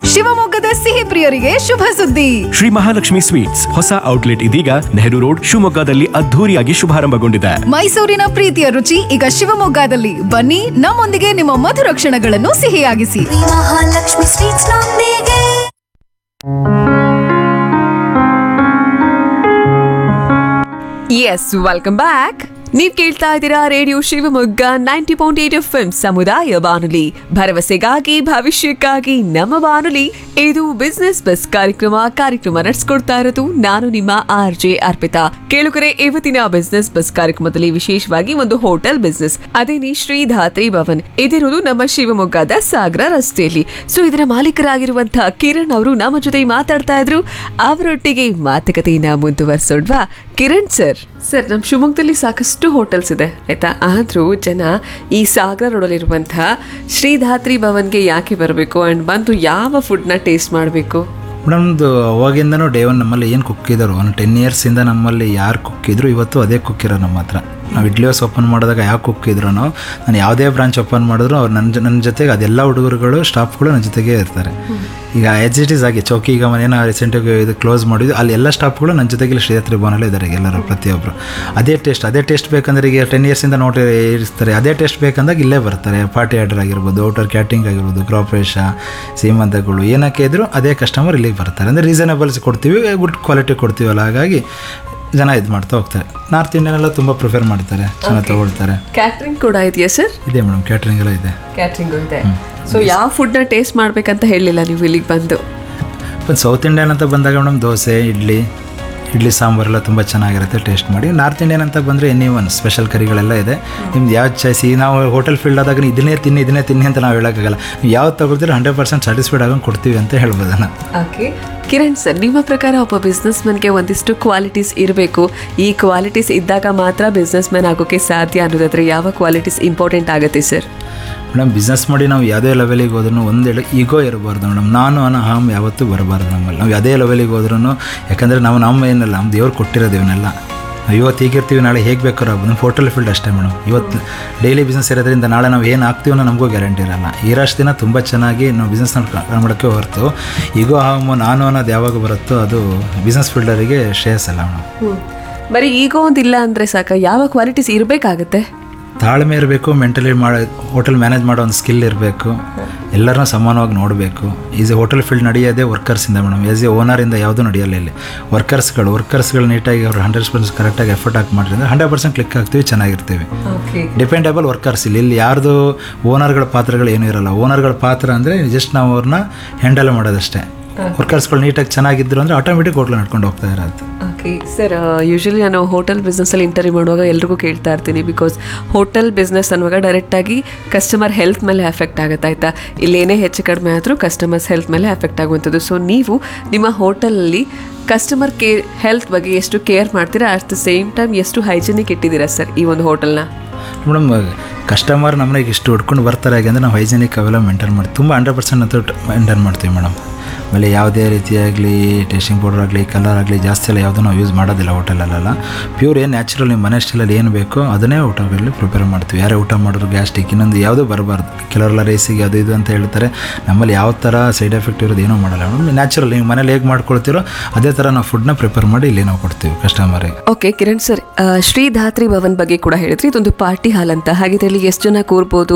ಶಿವಮೊಗ್ಗದ ಸಿಹಿ ಪ್ರಿಯರಿಗೆ ಶುಭ ಸುದ್ದಿ ಶ್ರೀ ಮಹಾಲಕ್ಷ್ಮಿ ಸ್ವೀಟ್ಸ್ ಹೊಸ ಔಟ್ಲೆಟ್ ಇದೀಗ ನೆಹರು ರೋಡ್ ಶಿವಮೊಗ್ಗದಲ್ಲಿ ಅದ್ಧೂರಿಯಾಗಿ ಶುಭಾರಂಭಗೊಂಡಿದೆ ಮೈಸೂರಿನ ಪ್ರೀತಿಯ ರುಚಿ ಈಗ ಶಿವಮೊಗ್ಗದಲ್ಲಿ ಬನ್ನಿ ನಮ್ಮೊಂದಿಗೆ ನಿಮ್ಮ ಮಧುರ ಕ್ಷಣಗಳನ್ನು ಸಿಹಿಯಾಗಿಸಿ ಮಹಾಲಕ್ಷ್ಮಿ ಸ್ವೀಟ್ಸ್ ನೊಂದಿಗೆ ಎಸ್ ವೆಲ್ಕಮ್ ಬ್ಯಾಕ್ ನೀವ್ ಕೇಳ್ತಾ ಇದ್ದೀರಾ radio Shivamogga ninety point eight F M ಸಮುದಾಯ ಬಾನುಲಿ ಭರವಸೆಗಾಗಿ ಭವಿಷ್ಯಕ್ಕಾಗಿ ನಮ್ಮ ಬಾನುಲಿ ಇದು ಬಿಸ್ನೆಸ್ ಬಸ್ ಕಾರ್ಯಕ್ರಮ ಕಾರ್ಯಕ್ರಮ ನಡೆಸ್ಕೊಡ್ತಾ ಇರೋದು ನಾನು ನಿಮ್ಮ ಆರ್ ಜೆ ಅರ್ಪಿತಾ ಕೇಳುಗರೆ ಇವತ್ತಿನ ಬಿಸ್ನೆಸ್ ಬಸ್ ಕಾರ್ಯಕ್ರಮದಲ್ಲಿ ವಿಶೇಷವಾಗಿ ಒಂದು ಹೋಟೆಲ್ ಬಿಸ್ನೆಸ್ ಅದೇನಿ ಶ್ರೀಧಾತ್ರಿ ಭವನ್ ಇದಿರುವುದು ನಮ್ಮ ಶಿವಮೊಗ್ಗದ ಸಾಗರ ರಸ್ತೆಯಲ್ಲಿ ಸೊ ಇದರ ಮಾಲೀಕರಾಗಿರುವಂತಹ ಕಿರಣ್ ಅವರು ನಮ್ಮ ಜೊತೆ ಮಾತಾಡ್ತಾ ಇದ್ರು ಅವರೊಟ್ಟಿಗೆ ಮಾತುಕತೆಯನ್ನ ಮುಂದುವರ್ಸೋಡ್ವಾ ಕಿರಣ್ ಸರ್ ಸರ್ ನಮ್ಮ ಶಿವಮೊಗ್ಗದಲ್ಲಿ ಸಾಕಷ್ಟು ಹೋಟೆಲ್ಸ್ ಇದೆ ಆಯ್ತಾ ಆದ್ರೂ ಜನ ಈ ಸಾಗರ ರೋಡಲ್ಲಿರುವಂತಹ ಶ್ರೀಧಾತ್ರಿ ಭವನ್ಗೆ ಯಾಕೆ ಬರಬೇಕು ಅಂಡ್ ಬಂದು ಯಾವ ಫುಡ್ನ ಟೇಸ್ಟ್ ಮಾಡಬೇಕು ಮೇಡಮ್ದು ಅವಾಗಿಂದನೂ ಡೇ ಒನ್ ನಮ್ಮಲ್ಲಿ ಏನು ಕುಕ್ ಇದ್ದರು ಒಂದು ಟೆನ್ ಇಯರ್ಸಿಂದ ನಮ್ಮಲ್ಲಿ ಯಾರು ಕುಕ್ ಇದ್ರು ಇವತ್ತು ಅದೇ ಕುಕ್ ಇರೋ ನಮ್ಮ ಹತ್ರ ನಾವು ಇಡ್ಲಿ ಹೌಸ್ ಓಪನ್ ಮಾಡಿದಾಗ ಯಾವ ಕುಕ್ ಇದ್ರು ನಾನು ಯಾವುದೇ ಬ್ರಾಂಚ್ ಓಪನ್ ಮಾಡಿದ್ರು ಅವ್ರು ನನ್ನ ನನ್ನ ಜೊತೆಗೆ ಅದೆಲ್ಲ ಹುಡುಗರುಗಳು ಸ್ಟಾಫ್ಗಳು ನನ್ನ ಜೊತೆಗೆ ಇರ್ತಾರೆ ಈಗ ಎಚ್ ಇಟ್ ಈಸ್ ಆಗಿ ಚೌಕಿ ಈಗ ಏನೋ ರೀಸೆಂಟಾಗಿ ಇದು ಕ್ಲೋಸ್ ಮಾಡಿದ್ವಿ ಅಲ್ಲಿ ಎಲ್ಲ ಸ್ಟಾಫ್ಗಳು ನನ್ನ ಜೊತೆಗೆ ಇಲ್ಲಿ ಶ್ರೀಯಾತ್ರಿ ಭವನಲ್ಲೇ ಇದ್ದಾರೆ ಈಗ ಎಲ್ಲರೂ ಪ್ರತಿಯೊಬ್ಬರು ಅದೇ ಟೇಸ್ಟ್ ಅದೇ ಟೇಸ್ಟ್ ಬೇಕಂದ್ರೆ ಈಗ ಟೆನ್ ಇಯರ್ಸಿಂದ ನೋಡಿ ಇರ್ತಾರೆ ಅದೇ ಟೇಸ್ಟ್ ಬೇಕಂದಾಗ ಇಲ್ಲೇ ಬರ್ತಾರೆ ಪಾರ್ಟಿ ಆರ್ಡರ್ ಆಗಿರ್ಬೋದು ಔಟರ್ ಕ್ಯಾಟಿಂಗ್ ಆಗಿರ್ಬೋದು ಗೃಹಪ್ರವೇಶ ಸೀಮಂತಗಳು ಏನಕ್ಕೆ ಇದ್ರು ಅದೇ ಕಸ್ಟಮರ್ ಇಲ್ಲಿಗೆ ಬರ್ತಾರೆ ಅಂದರೆ ರೀಸನಬಲ್ಸ್ ಕೊಡ್ತೀವಿ ಗುಡ್ ಕ್ವಾಲಿಟಿ ಕೊಡ್ತೀವಲ್ಲ ಹಾಗಾಗಿ ಜನ ಇದು ಮಾಡ್ತಾ ಹೋಗ್ತಾರೆ ನಾರ್ತ್ ಇಂಡಿಯನ್ ತುಂಬ ಪ್ರಿಫರ್ ಮಾಡ್ತಾರೆ ಚೆನ್ನಾಗಿ ತಗೊಳ್ತಾರೆ ಕ್ಯಾಟ್ರಿಂಗ್ ಕೂಡ ಇದೆಯಾ ಸರ್ ಇದೆ ಮೇಡಮ್ ಕ್ಯಾಟ್ರಿಂಗ್ ಎಲ್ಲ ಇದೆ ಕ್ಯಾಟ್ರಿಂಗ್ ಇದೆ ಸೊ ಯಾವ ಫುಡ್ನ ಟೇಸ್ಟ್ ಮಾಡ್ಬೇಕಂತ ಹೇಳಿಲ್ಲ ನೀವು ಇಲ್ಲಿಗೆ ಬಂದು ಒಂದು ಸೌತ್ ಇಂಡಿಯನ್ ಅಂತ ಬಂದಾಗ ಮೇಡಮ್ ದೋಸೆ ಇಡ್ಲಿ ಇಡ್ಲಿ ಸಾಂಬಾರೆಲ್ಲ ತುಂಬ ಚೆನ್ನಾಗಿರುತ್ತೆ ಟೇಸ್ಟ್ ಮಾಡಿ ನಾರ್ತ್ ಇಂಡಿಯನ್ ಅಂತ ಬಂದರೆ ಎನಿ ಒನ್ ಸ್ಪೆಷಲ್ ಕರಿಗಳೆಲ್ಲ ಇದೆ ನಿಮ್ದು ಯಾವ ಚಾಯ್ಸ್ ಈಗ ನಾವು ಹೋಟೆಲ್ ಫೀಲ್ಡ್ ಆದಾಗ ಇದನ್ನೇ ತಿನ್ನಿ ಇದನ್ನೇ ತಿನ್ನಿ ಅಂತ ನಾವು ಹೇಳೋಕ್ಕಾಗಲ್ಲ ನೀವು ಯಾವ್ದು ತಗೊಳ್ತೀರೋ ಹಂಡ್ರೆಡ್ ಪರ್ಸೆಂಟ್ ಸ್ಯಾಟಿಸ್ಫೈಡ್ ಆಗಂಗೆ ಕೊಡ್ತೀವಿ ಅಂತ ಹೇಳ್ಬೋದು ನಾನು ಓಕೆ ಕಿರಣ್ ಸರ್ ನಿಮ್ಮ ಪ್ರಕಾರ ಒಬ್ಬ ಬಿಸ್ನೆಸ್ ಮ್ಯಾನ್ಗೆ ಒಂದಿಷ್ಟು ಕ್ವಾಲಿಟೀಸ್ ಇರಬೇಕು ಈ ಕ್ವಾಲಿಟೀಸ್ ಇದ್ದಾಗ ಮಾತ್ರ ಬಿಸ್ನೆಸ್ ಮ್ಯಾನ್ ಆಗೋಕೆ ಸಾಧ್ಯ ಅನ್ನೋದಾದ್ರೆ ಯಾವ ಕ್ವಾಲಿಟೀಸ್ ಇಂಪಾರ್ಟೆಂಟ್ ಆಗುತ್ತೆ ಸರ್ ಮೇಡಮ್ ಬಿಸ್ನೆಸ್ ಮಾಡಿ ನಾವು ಯಾವುದೇ ಲೆವೆಲಿಗೆ ಹೋದ್ರೂ ಒಂದೇಳು ಈಗೋ ಇರಬಾರ್ದು ಮೇಡಮ್ ನಾನು ಅನ್ನೋ ಅಹಂ ಯಾವತ್ತೂ ಬರಬಾರ್ದು ನಮ್ಮಲ್ಲಿ ನಾವು ಯಾವುದೇ ಲೆವೆಲಿಗೆ ಹೋದ್ರೂ ಯಾಕಂದರೆ ನಾವು ನಮ್ಮ ಏನಲ್ಲ ನಮ್ಮ ದೇವ್ರು ಕೊಟ್ಟಿರೋದು ಇವನ್ನೆಲ್ಲ ನಾವು ಇವತ್ತು ಹೀಗಿರ್ತೀವಿ ನಾಳೆ ಹೇಗೆ ಬೇಕಾದ್ರೂ ಆಗ್ಬೋದು ನಮ್ಮ ಹೋಟೆಲ್ ಫೀಲ್ಡ್ ಅಷ್ಟೇ ಮೇಡಮ್ ಇವತ್ತು ಡೈಲಿ ಬಿಸ್ನೆಸ್ ಇರೋದ್ರಿಂದ ನಾಳೆ ನಾವು ಏನು ಆಗ್ತೀವೋ ಅನ್ನೋ ನಮಗೂ ಗ್ಯಾರಂಟಿ ಇರಲ್ಲ ಇರೋಷ್ಟು ದಿನ ತುಂಬ ಚೆನ್ನಾಗಿ ನಾವು ಬಿಸ್ನೆಸ್ ಮಾಡೋಕ್ಕೆ ಹೊರತು ಈಗೋ ಅಹಮು ನಾನು ಅನ್ನೋದು ಯಾವಾಗ ಬರುತ್ತೋ ಅದು ಬಿಸ್ನೆಸ್ ಫೀಲ್ಡರಿಗೆ ಶ್ರೇಯಸ್ಸಲ್ಲ ಮೇಡಮ್ ಬರೀ ಈಗ ಒಂದಿಲ್ಲ ಅಂದ್ರೆ ಸಾಕ ಯಾವ ಕ್ವಾಲಿಟೀಸ್ ಇರಬೇಕಾಗತ್ತೆ ತಾಳ್ಮೆ ಇರಬೇಕು ಮೆಂಟಲಿ ಮಾಡೋ ಹೋಟೆಲ್ ಮ್ಯಾನೇಜ್ ಮಾಡೋ ಒಂದು ಸ್ಕಿಲ್ ಇರಬೇಕು ಎಲ್ಲರನ್ನೂ ಸಮಾನವಾಗಿ ನೋಡಬೇಕು ಈಸ್ ಎ ಹೋಟೆಲ್ ಫೀಲ್ಡ್ ನಡೆಯೋದೇ ವರ್ಕರ್ಸಿಂದ ಮೇಡಮ್ ಆಸ್ ಎ ಓನರಿಂದ ಯಾವುದೂ ನಡೆಯಲ್ಲ ಇಲ್ಲಿ ವರ್ಕರ್ಸ್ಗಳು ವರ್ಕರ್ಸ್ಗಳು ನೀಟಾಗಿ ಅವ್ರು ಹಂಡ್ರೆಡ್ ಪರ್ಸೆಂಟ್ ಕರೆಕ್ಟಾಗಿ ಎಫರ್ಟ್ ಹಾಕಿ ಮಾಡಿದ್ರೆ ಹಂಡ್ರೆಡ್ ಪರ್ಸೆಂಟ್ ಕ್ಲಿಕ್ ಆಗ್ತೀವಿ ಚೆನ್ನಾಗಿರ್ತೀವಿ ಡಿಪೆಂಡಬಲ್ ವರ್ಕರ್ಸ್ ಇಲ್ಲಿ ಇಲ್ಲಿ ಯಾರ್ದು ಓನರ್ಗಳ ಪಾತ್ರಗಳು ಏನೂ ಇರಲ್ಲ ಓನರ್ಗಳ ಪಾತ್ರ ಅಂದರೆ ಜಸ್ಟ್ ನಾವು ಅವ್ರನ್ನ ಹ್ಯಾಂಡಲ್ ಮಾಡೋದಷ್ಟೇ ವರ್ಕರ್ಸ್ಗಳು ನೀಟಾಗಿ ಚೆನ್ನಾಗಿದ್ರು ಅಂದರೆ ಆಟೋಮೆಟಿಕ್ ಹೋಟ್ಲ್ ನಡ್ಕೊಂಡು ಹೋಗ್ತಾ ಇರೋದು ಓಕೆ ಸರ್ ಯೂಶಲಿ ನಾನು ಹೋಟೆಲ್ ಬಿಸ್ನೆಸ್ಸಲ್ಲಿ ಇಂಟರ್ವ್ಯೂ ಮಾಡುವಾಗ ಎಲ್ರಿಗೂ ಕೇಳ್ತಾ ಇರ್ತೀನಿ ಬಿಕಾಸ್ ಹೋಟೆಲ್ ಬಿಸ್ನೆಸ್ ಅನ್ನುವಾಗ ಡೈರೆಕ್ಟಾಗಿ ಕಸ್ಟಮರ್ ಹೆಲ್ತ್ ಮೇಲೆ ಎಫೆಕ್ಟ್ ಆಗುತ್ತೆ ಆಯಿತಾ ಇಲ್ಲೇನೇ ಹೆಚ್ಚು ಕಡಿಮೆ ಆದರೂ ಕಸ್ಟಮರ್ಸ್ ಹೆಲ್ತ್ ಮೇಲೆ ಎಫೆಕ್ಟ್ ಆಗುವಂಥದ್ದು ಸೊ ನೀವು ನಿಮ್ಮ ಹೋಟೆಲಲ್ಲಿ ಕಸ್ಟಮರ್ ಕೇರ್ ಹೆಲ್ತ್ ಬಗ್ಗೆ ಎಷ್ಟು ಕೇರ್ ಮಾಡ್ತೀರಾ ಅಟ್ ದ ಸೇಮ್ ಟೈಮ್ ಎಷ್ಟು ಹೈಜಿನಿಕ್ ಇಟ್ಟಿದ್ದೀರಾ ಸರ್ ಈ ಒಂದು ಹೋಟೆಲ್ನ ಮೇಡಮ್ ಕಸ್ಟಮರ್ ನಮ್ಮನ್ನ ಈಗ ಇಷ್ಟು ಹುಡ್ಕೊಂಡು ಬರ್ತಾರೆ ಹಾಗೆ ಅಂದರೆ ನಾವು ಹೈಜಿನಿಕ್ ಅವೆಲ್ಲ ಮೇಂಟೈನ್ ಮಾಡಿ ತುಂಬ ಹಂಡ್ರೆಡ್ ಪರ್ಸೆಂಟ್ ಅಂತ ಮೇಂಟೈನ್ ಮಾಡ್ತೀವಿ ಮೇಡಮ್ ಆಮೇಲೆ ಯಾವುದೇ ರೀತಿಯಾಗಲಿ ಟೇಸ್ಟಿಂಗ್ ಪೌಡರ್ ಆಗಲಿ ಕಲರ್ ಆಗಲಿ ಜಾಸ್ತಿ ಎಲ್ಲ ಯಾವುದೂ ನಾವು ಯೂಸ್ ಮಾಡೋದಿಲ್ಲ ಹೋಟೆಲಲ್ಲೆಲ್ಲ ಪ್ಯೂರ್ ಏನು ನ್ಯಾಚುರಲ್ ನಿಮ್ಮ ಮನೆ ಸ್ಟೈಲಲ್ಲಿ ಏನು ಬೇಕೋ ಅದನ್ನೇ ಊಟಗಳಲ್ಲಿ ಪ್ರಿಪೇರ್ ಮಾಡ್ತೀವಿ ಯಾರೇ ಊಟ ಮಾಡಿದ್ರು ಗ್ಯಾಸ್ಟಿಕ್ ಇನ್ನೊಂದು ಯಾವುದೂ ಬರಬಾರ್ದು ಕೆಲವರೆಲ್ಲ ರೇಸಿಗೆ ಅದು ಇದು ಅಂತ ಹೇಳ್ತಾರೆ ನಮ್ಮಲ್ಲಿ ಯಾವ ಥರ ಸೈಡ್ ಎಫೆಕ್ಟ್ ಇರೋದು ಏನೂ ಮಾಡಲ್ಲ ಮೇಡಮ್ ನ್ಯಾಚುರಲ್ ನೀವು ಮನೇಲಿ ಹೇಗೆ ಮಾಡ್ಕೊಳ್ತೀರೋ ಅದೇ ಥರ ನಾವು ಫುಡ್ನ ಪ್ರಿಪೇರ್ ಮಾಡಿ ಇಲ್ಲಿ ನಾವು ಕೊಡ್ತೀವಿ ಕಸ್ಟಮರಿಗೆ ಓಕೆ ಕಿರಣ್ ಸರ್ ಶ್ರೀ ಧಾತ್ರಿ ಭವನ್ ಬಗ್ಗೆ ಕೂಡ ಹೇಳಿದ್ರಿ ಇದೊಂದು ಪಾರ್ಟಿ ಹಾಲ್ ಅಂತ ಹಾಗಿದ್ರೆ ಇಲ್ಲಿ ಎಷ್ಟು ಜನ ಕೂರ್ಬೋದು